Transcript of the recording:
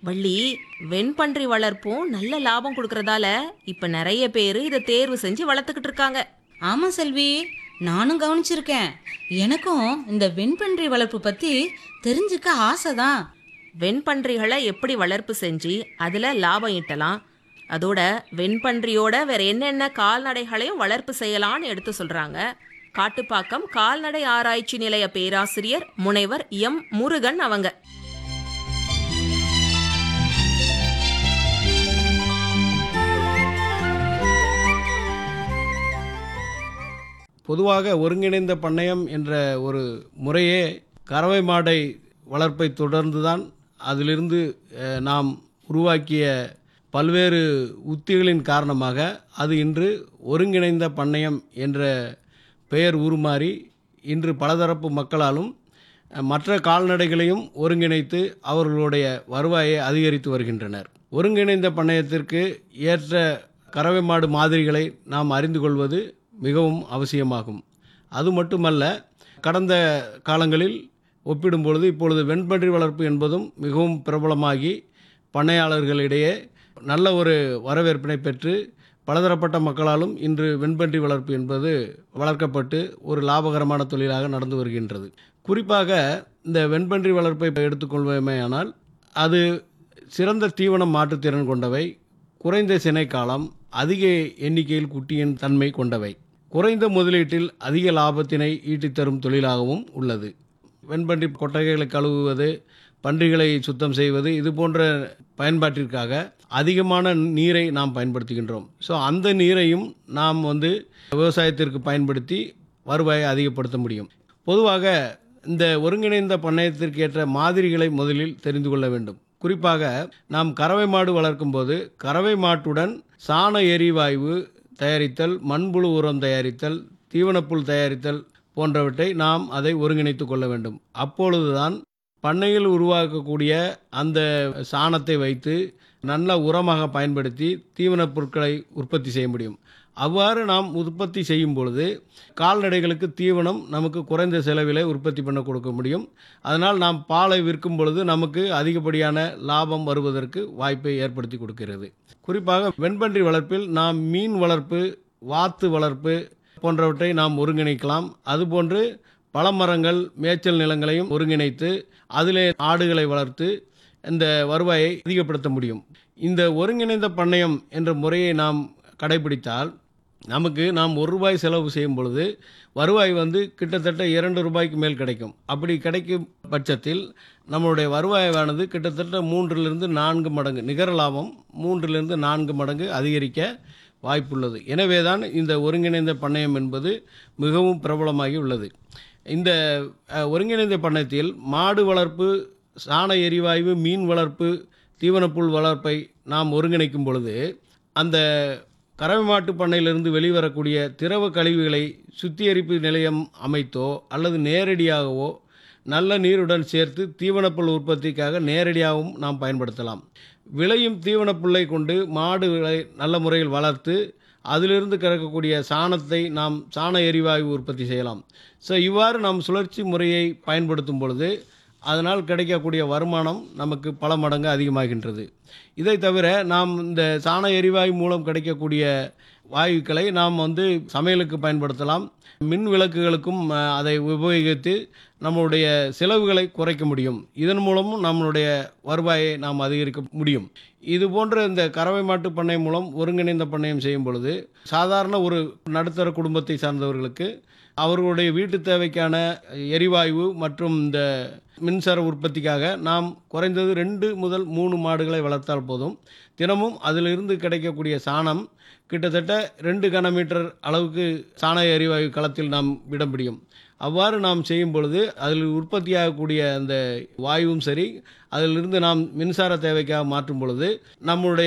வள்ளி வெண்பன்றி வளர்ப்பும் நல்ல லாபம் கொடுக்கறதால இப்ப நிறைய பேர் இதை தேர்வு செஞ்சு வளர்த்துக்கிட்டு இருக்காங்க ஆமா செல்வி நானும் கவனிச்சிருக்கேன் எனக்கும் இந்த வெண்பன்றி வளர்ப்பு பத்தி தெரிஞ்சுக்க ஆசைதான் வெண்பன்றிகளை எப்படி வளர்ப்பு செஞ்சு அதுல லாபம் ஈட்டலாம் அதோட வெண்பன்றியோட வேற என்னென்ன கால்நடைகளையும் வளர்ப்பு செய்யலாம்னு எடுத்து சொல்றாங்க காட்டுப்பாக்கம் கால்நடை ஆராய்ச்சி நிலைய பேராசிரியர் முனைவர் எம் முருகன் அவங்க பொதுவாக ஒருங்கிணைந்த பண்ணையம் என்ற ஒரு முறையே கறவை மாடை வளர்ப்பை தொடர்ந்து தான் அதிலிருந்து அஹ், நாம் உருவாக்கிய பல்வேறு உத்திகளின் காரணமாக அது இன்று ஒருங்கிணைந்த பண்ணையம் என்ற பெயர் உருமாறி இன்று பலதரப்பு மக்களாலும் அஹ், மற்ற கால்நடைகளையும் ஒருங்கிணைத்து அவர்களுடைய வருவாயை அதிகரித்து வருகின்றனர் ஒருங்கிணைந்த பண்ணையத்திற்கு ஏற்ற கறவை மாடு மாதிரிகளை நாம் அறிந்து கொள்வது மிகவும் அவசியமாகும் அது மட்டுமல்ல கடந்த காலங்களில் ஒப்பிடும் பொழுது இப்பொழுது வெண்பன்றி வளர்ப்பு என்பதும் மிகவும் பிரபலமாகி பண்ணையாளர்களிடையே நல்ல ஒரு வரவேற்பினை பெற்று பலதரப்பட்ட மக்களாலும் இன்று வெண்பன்றி வளர்ப்பு என்பது வளர்க்கப்பட்டு ஒரு லாபகரமான தொழிலாக நடந்து வருகின்றது குறிப்பாக இந்த வெண்பன்றி வளர்ப்பை எடுத்துக்கொள்வோமேயானால் அது சிறந்த தீவனம் மாற்றுத்திறன் கொண்டவை குறைந்த சினை காலம் அதிக எண்ணிக்கையில் குட்டியின் தன்மை கொண்டவை குறைந்த முதலீட்டில் அதிக லாபத்தினை ஈட்டித் தரும் தொழிலாகவும் உள்ளது வெண்பன்றி கொட்டகைகளை கழுவுவது பன்றிகளை சுத்தம் செய்வது இது போன்ற பயன்பாட்டிற்காக அதிகமான நீரை நாம் பயன்படுத்துகின்றோம் ஸோ அந்த நீரையும் நாம் வந்து விவசாயத்திற்கு பயன்படுத்தி வருவாயை அதிகப்படுத்த முடியும் பொதுவாக இந்த ஒருங்கிணைந்த பண்ணையத்திற்கு ஏற்ற மாதிரிகளை முதலில் தெரிந்து கொள்ள வேண்டும் குறிப்பாக நாம் கறவை மாடு வளர்க்கும் போது கறவை மாட்டுடன் சாண எரிவாயு தயாரித்தல் மண்புழு உரம் தயாரித்தல் தீவனப்புல் தயாரித்தல் போன்றவற்றை நாம் அதை ஒருங்கிணைத்து கொள்ள வேண்டும் அப்பொழுதுதான் பண்ணையில் உருவாக்கக்கூடிய அந்த சாணத்தை வைத்து நல்ல உரமாக பயன்படுத்தி தீவனப் பொருட்களை உற்பத்தி செய்ய முடியும் அவ்வாறு நாம் உற்பத்தி செய்யும் பொழுது கால்நடைகளுக்கு தீவனம் நமக்கு குறைந்த செலவிலே உற்பத்தி பண்ண கொடுக்க முடியும் அதனால் நாம் பாலை விற்கும் பொழுது நமக்கு அதிகப்படியான லாபம் வருவதற்கு வாய்ப்பை ஏற்படுத்தி கொடுக்கிறது குறிப்பாக வெண்பன்றி வளர்ப்பில் நாம் மீன் வளர்ப்பு வாத்து வளர்ப்பு போன்றவற்றை நாம் ஒருங்கிணைக்கலாம் அதுபோன்று பழமரங்கள் மேய்ச்சல் நிலங்களையும் ஒருங்கிணைத்து அதிலே ஆடுகளை வளர்த்து இந்த வருவாயை அதிகப்படுத்த முடியும் இந்த ஒருங்கிணைந்த பண்ணையம் என்ற முறையை நாம் கடைபிடித்தால் நமக்கு நாம் ஒரு ரூபாய் செலவு செய்யும் பொழுது வருவாய் வந்து கிட்டத்தட்ட இரண்டு ரூபாய்க்கு மேல் கிடைக்கும் அப்படி கிடைக்கும் பட்சத்தில் நம்மளுடைய வருவாயானது கிட்டத்தட்ட மூன்றிலிருந்து நான்கு மடங்கு நிகர லாபம் மூன்றிலிருந்து நான்கு மடங்கு அதிகரிக்க வாய்ப்புள்ளது எனவே தான் இந்த ஒருங்கிணைந்த பண்ணையம் என்பது மிகவும் பிரபலமாகி உள்ளது இந்த அஹ், ஒருங்கிணைந்த பண்ணையத்தில் மாடு வளர்ப்பு சாண எரிவாயு மீன் வளர்ப்பு தீவனப்புல் வளர்ப்பை நாம் ஒருங்கிணைக்கும் பொழுது அந்த கறவை மாட்டு பண்ணையிலிருந்து வெளிவரக்கூடிய திரவ கழிவுகளை சுத்திகரிப்பு நிலையம் அமைத்தோ அல்லது நேரடியாகவோ நல்ல நீருடன் சேர்த்து தீவனப்புல் உற்பத்திக்காக நேரடியாகவும் நாம் பயன்படுத்தலாம் விளையும் தீவனப்புல்லை கொண்டு மாடுகளை நல்ல முறையில் வளர்த்து அதிலிருந்து கிடைக்கக்கூடிய சாணத்தை நாம் சாண எரிவாயு உற்பத்தி செய்யலாம் ஸோ இவ்வாறு நாம் சுழற்சி முறையை பயன்படுத்தும் பொழுது அதனால் கிடைக்கக்கூடிய வருமானம் நமக்கு பல மடங்கு அதிகமாகின்றது இதை தவிர நாம் இந்த சாண எரிவாயு மூலம் கிடைக்கக்கூடிய வாயுக்களை நாம் வந்து சமையலுக்கு பயன்படுத்தலாம் மின் விளக்குகளுக்கும் அஹ், அதை உபயோகித்து நம்மளுடைய செலவுகளை குறைக்க முடியும் இதன் மூலமும் நம்மளுடைய வருவாயை நாம் அதிகரிக்க முடியும் இது போன்ற இந்த கறவை மாட்டு பண்ணை மூலம் ஒருங்கிணைந்த பண்ணையம் செய்யும் பொழுது சாதாரண ஒரு நடுத்தர குடும்பத்தை சார்ந்தவர்களுக்கு அவர்களுடைய வீட்டு தேவைக்கான எரிவாயு மற்றும் இந்த மின்சார உற்பத்திக்காக நாம் குறைந்தது ரெண்டு முதல் மூணு மாடுகளை வளர்த்தால் போதும் தினமும் அதிலிருந்து கிடைக்கக்கூடிய சாணம் கிட்டத்தட்ட ரெண்டு கனமீட்டர் அளவுக்கு சாண எரிவாயு களத்தில் நாம் விட முடியும் அவ்வாறு நாம் செய்யும் பொழுது அதில் உற்பத்தியாகக்கூடிய அந்த வாயுவும் சரி அதிலிருந்து நாம் மின்சார தேவைக்காக மாற்றும் பொழுது நம்முடைய